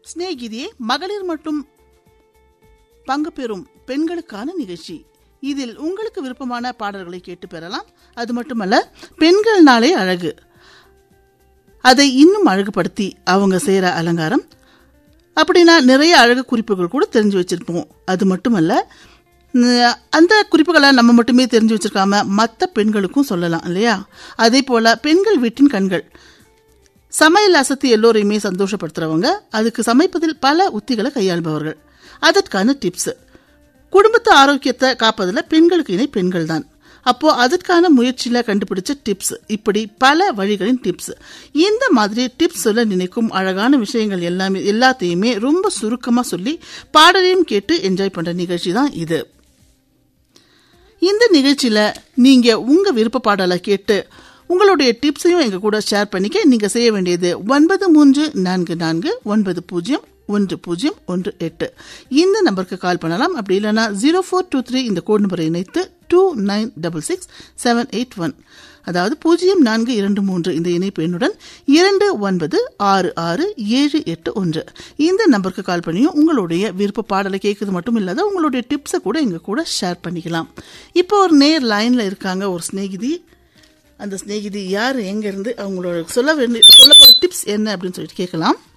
சிநேகிதியே மகளிர் மற்றும் பங்கு பெறும் பெண்களுக்கான நிகழ்ச்சி இதில் உங்களுக்கு விருப்பமான பாடல்களை கேட்டு பெறலாம் அது மட்டுமல்ல பெண்கள் நாளே அழகு அதை இன்னும் அழகுபடுத்தி அவங்க செய்யற அலங்காரம் அப்படின்னா நிறைய அழகு குறிப்புகள் கூட தெரிஞ்சு வச்சிருப்போம் அது மட்டுமல்ல ந- அந்த குறிப்புகளை நம்ம மட்டுமே தெரிஞ்சு வச்சிருக்காம மற்ற பெண்களுக்கும் சொல்லலாம் இல்லையா அதே போல பெண்கள் வீட்டின் கண்கள் சமையல் அசத்தி எல்லோரையுமே சந்தோஷப்படுத்துறவங்க அதுக்கு சமைப்பதில் பல உத்திகளை கையாள்பவர்கள் அதற்கான டிப்ஸ் குடும்பத்து ஆரோக்கியத்தை காப்பதில் பெண்களுக்கு இணை பெண்கள் தான் அப்போ அதற்கான முயற்சியில கண்டுபிடிச்ச டிப்ஸ் இப்படி பல வழிகளின் டிப்ஸ் இந்த மாதிரி டிப்ஸ் சொல்ல நினைக்கும் அழகான விஷயங்கள் எல்லாமே எல்லாத்தையுமே ரொம்ப சுருக்கமா சொல்லி பாடலையும் கேட்டு என்ஜாய் பண்ற நிகழ்ச்சி தான் இது இந்த நிகழ்ச்சியில நீங்க உங்க விருப்ப பாடலை கேட்டு உங்களுடைய டிப்ஸையும் எங்க கூட ஷேர் பண்ணிக்க நீங்க செய்ய வேண்டியது ஒன்பது மூன்று நான்கு நான்கு ஒன்பது பூஜ்ஜியம் ஒன்று பூஜ்ஜியம் ஒன்று எட்டு இந்த நம்பருக்கு கால் பண்ணலாம் அப்படி இல்லைன்னா ஜீரோ ஃபோர் டூ த்ரீ இந்த கோட் நம்பரை இணைத்து two nine double six seven eight one அதாவது பூஜ்ஜியம் நான்கு இரண்டு மூன்று இந்த இணைப்பு எண்ணுடன் இரண்டு ஒன்பது ஆறு ஆறு ஏழு எட்டு ஒன்று இந்த நம்பருக்கு கால் பண்ணியும் உங்களுடைய விருப்ப பாடலை கேட்கறது மட்டும் இல்லாத உங்களுடைய டிப்ஸை கூட எங்க கூட ஷேர் பண்ணிக்கலாம் இப்போ ஒரு நேர் லைன்ல இருக்காங்க ஒரு சிநேகிதி அந்த சிநேகிதி யார் எங்க இருந்து அவங்களோட சொல்ல வேண்டிய சொல்ல போற டிப்ஸ் என்ன அப்படின்னு சொல்லிட்டு கேட்கலாம்